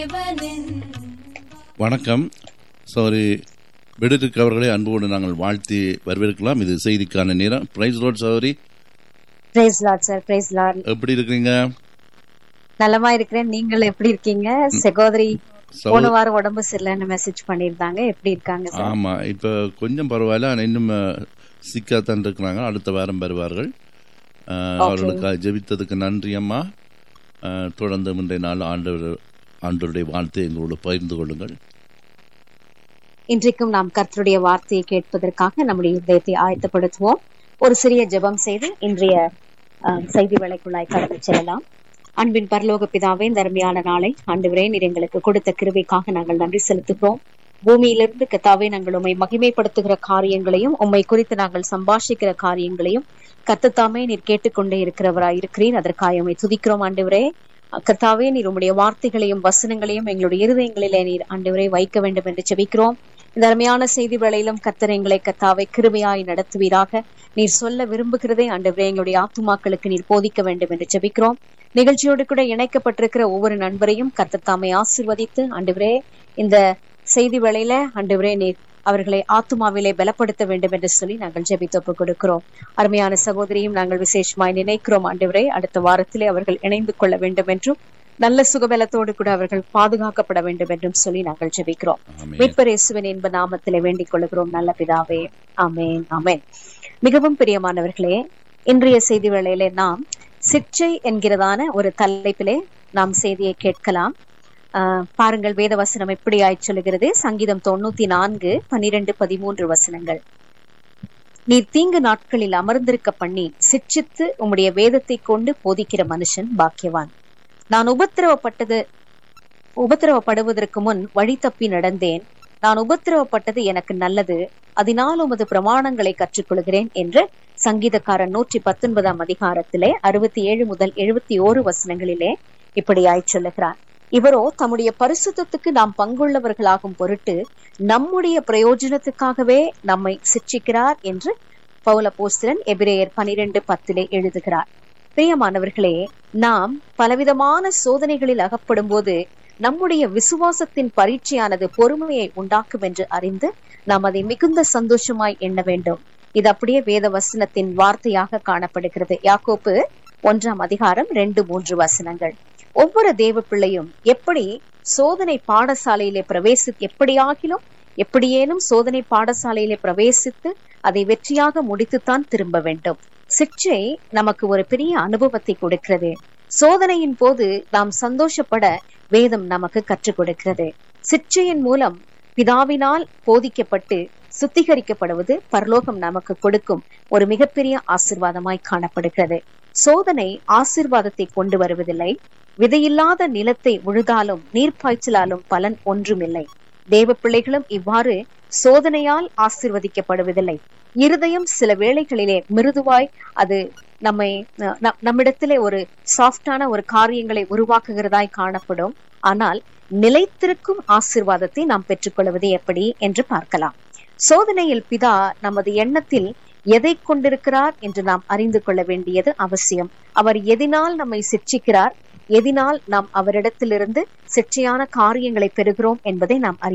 வணக்கம் சாரி பெடிரிக் அவர்களை அன்போடு நாங்கள் வாழ்த்தி வரவேற்கலாம் இது செய்திக்கான நேரம் பிரைஸ் ரோட் சௌரி பிரைஸ் லார்ட் சார் பிரைஸ் லார்ட் எப்படி இருக்கிறீங்க நலமா இருக்கிறேன் நீங்கள் எப்படி இருக்கீங்க சகோதரி சகோ- போன வாரம் உடம்பு சரியில்லைன்னு மெசேஜ் பண்ணிருந்தாங்க எப்படி இருக்காங்க சார் ஆமா இப்ப கொஞ்சம் பரவாயில்ல ஆனா இன்னும் சிக்காத்தான் இருக்கிறாங்க அடுத்த வாரம் வருவார்கள் அஹ், அவர்களுக்கு ஜெபித்ததுக்கு நன்றி அம்மா அஹ், தொடர்ந்து முந்தைய நாள் ஆண்டவர் ஆண்டவருடைய வாழ்த்தை எங்களோடு பகிர்ந்து கொள்ளுங்கள் இன்றைக்கும் நாம் கர்த்தருடைய வார்த்தையை கேட்பதற்காக நம்முடைய இதயத்தை ஆயத்தப்படுத்துவோம் ஒரு சிறிய ஜெபம் செய்து இன்றைய அஹ், செய்தி வேலைக்குள்ளாய் கடந்து செல்லலாம் அன்பின் பரலோக பிதாவே இந்த அருமையான நாளை ஆண்டவரே நீர் எங்களுக்கு கொடுத்த கிருபைக்காக நாங்கள் நன்றி செலுத்துகிறோம் பூமியிலிருந்து கத்தாவே நாங்கள் உம்மை மகிமைப்படுத்துகிற காரியங்களையும் உம்மை குறித்து நாங்கள் சம்பாஷிக்கிற காரியங்களையும் கத்தத்தாமே நீர் கேட்டுக்கொண்டே இருக்கிறவராய் இருக்கிறீர் அதற்காக உம்மை துதிக்கிறோம் ஆண்டவரே கர்த்தாவே நீர் உம்முடைய வார்த்தைகளையும் வசனங்களையும் எங்களுடைய இருதயங்களிலே நீர் ஆண்டவரே வைக்க வேண்டும் என்று ஜெபிக்கிறோம் இந்த அருமையான செய்தி வேளையிலும் கத்தர் எங்களை கத்தாவை கிருபையாய் நடத்துவீராக நீர் சொல்ல விரும்புகிறதை ஆண்டவரே எங்களுடைய ஆத்துமாக்களுக்கு நீர் போதிக்க வேண்டும் என்று ஜெபிக்கிறோம் நிகழ்ச்சியோடு கூட இணைக்கப்பட்டிருக்கிற ஒவ்வொரு நண்பரையும் கர்த்தர் தாமை ஆசிர்வதித்து ஆண்டவரே இந்த செய்தி வேளையில ஆண்டவரே நீர் அவர்களை ஆத்துமாவிலே பலப்படுத்த வேண்டும் என்று சொல்லி நாங்கள் ஜெபித்து ஒப்புக் கொடுக்கிறோம் அருமையான சகோதரியும் நாங்கள் விசேஷமாய் நினைக்கிறோம் ஆண்டவரே அடுத்த வாரத்திலே அவர்கள் இணைந்து கொள்ள வேண்டும் என்றும் நல்ல சுகபலத்தோடு கூட அவர்கள் பாதுகாக்கப்பட வேண்டும் என்றும் சொல்லி நாங்கள் ஜெபிக்கிறோம் ஆமென். மீட்பர் இயேசுவின் இன்ப நாமத்திலே வேண்டிக் கொள்கிறோம் நல்ல பிதாவே ஆமென் ஆமென் மிகவும் பிரியமானவர்களே இன்றைய செய்தி வேளையிலே நாம் சிற்றை என்கிறதான ஒரு தலைப்பிலே நாம் செய்தியை கேட்கலாம் ஆஹ் பாருங்கள் வேத வசனம் எப்படியாய் சொல்லுகிறது சங்கீதம் தொண்ணூத்தி நான்கு பனிரெண்டு பதிமூன்று வசனங்கள் நீ தீங்கு நாட்களில் அமர்ந்திருக்க பண்ணி சிட்சித்து உம்முடைய வேதத்தை கொண்டு போதிக்கிற மனுஷன் பாக்கியவான் நான் உபத்திரவப்பட்டது உபத்திரவப்படுவதற்கு முன் வழி தப்பி நடந்தேன் நான் உபத்திரவப்பட்டது எனக்கு நல்லது அதனால் உமது பிரமாணங்களை கற்றுக்கொள்கிறேன் என்று சங்கீதக்காரன் நூற்றி பத்தொன்பதாம் அதிகாரத்திலே அறுபத்தி ஏழு முதல் எழுபத்தி ஓரு வசனங்களிலே இப்படியாய் சொல்லுகிறார் இவரோ தம்முடைய பரிசுத்தத்துக்கு நாம் பங்குள்ளவர்களாகும் பொருட்டு நம்முடைய பிரயோஜனத்துக்காகவே நம்மை சிட்சிக்கிறார் என்று பவுல போஸ்திரன் எபிரேயர் பனிரெண்டு பத்திலே எழுதுகிறார் பிரியமானவர்களே நாம் பலவிதமான சோதனைகளில் அகப்படும் போது நம்முடைய விசுவாசத்தின் பரீட்சையானது பொறுமையை உண்டாக்கும் என்று அறிந்து நாம் அதை மிகுந்த சந்தோஷமாய் எண்ண வேண்டும் இது அப்படியே வேத வசனத்தின் வார்த்தையாக காணப்படுகிறது யாக்கோப்பு ஒன்றாம் அதிகாரம் ரெண்டு மூன்று வசனங்கள் ஒவ்வொரு தேவ பிள்ளையும் எப்படி சோதனை பாடசாலையிலே பிரவேசி எப்படியாகிலும் எப்படியேனும் சோதனை பாடசாலையிலே பிரவேசித்து அதை வெற்றியாக முடித்துத்தான் திரும்ப வேண்டும் சிக்ஷை நமக்கு ஒரு பெரிய அனுபவத்தை கொடுக்கிறது சோதனையின் போது நாம் சந்தோஷப்பட வேதம் நமக்கு கற்றுக் கொடுக்கிறது சிற்றையின் மூலம் பிதாவினால் போதிக்கப்பட்டு சுத்திகரிக்கப்படுவது பரலோகம் நமக்கு கொடுக்கும் ஒரு மிகப்பெரிய ஆசிர்வாதமாய் காணப்படுகிறது சோதனை ஆசிர்வாதத்தை கொண்டு வருவதில்லை விதையில்லாத நிலத்தை உழுதாலும் நீர்ப்பாய்ச்சலாலும் பலன் ஒன்றுமில்லை தேவ பிள்ளைகளும் இவ்வாறு சோதனையால் ஆசிர்வதிக்கப்படுவதில்லை இருதயம் சில வேளைகளிலே மிருதுவாய் அது நம்மை ந- நம்மிடத்திலே ஒரு சாஃப்டான ஒரு காரியங்களை உருவாக்குகிறதாய் காணப்படும் ஆனால் நிலைத்திருக்கும் ஆசிர்வாதத்தை நாம் பெற்றுக்கொள்வது எப்படி என்று பார்க்கலாம் சோதனையில் பிதா நமது எண்ணத்தில் எதை கொண்டிருக்கிறார் என்று நாம் அறிந்து கொள்ள வேண்டியது அவசியம் அவர் எதினால் நம்மை சிட்சிக்கிறார் எதினால் நாம் அவரிடத்திலிருந்து சிற்றையான காரியங்களை பெறுகிறோம் என்பதை நாம் அறிய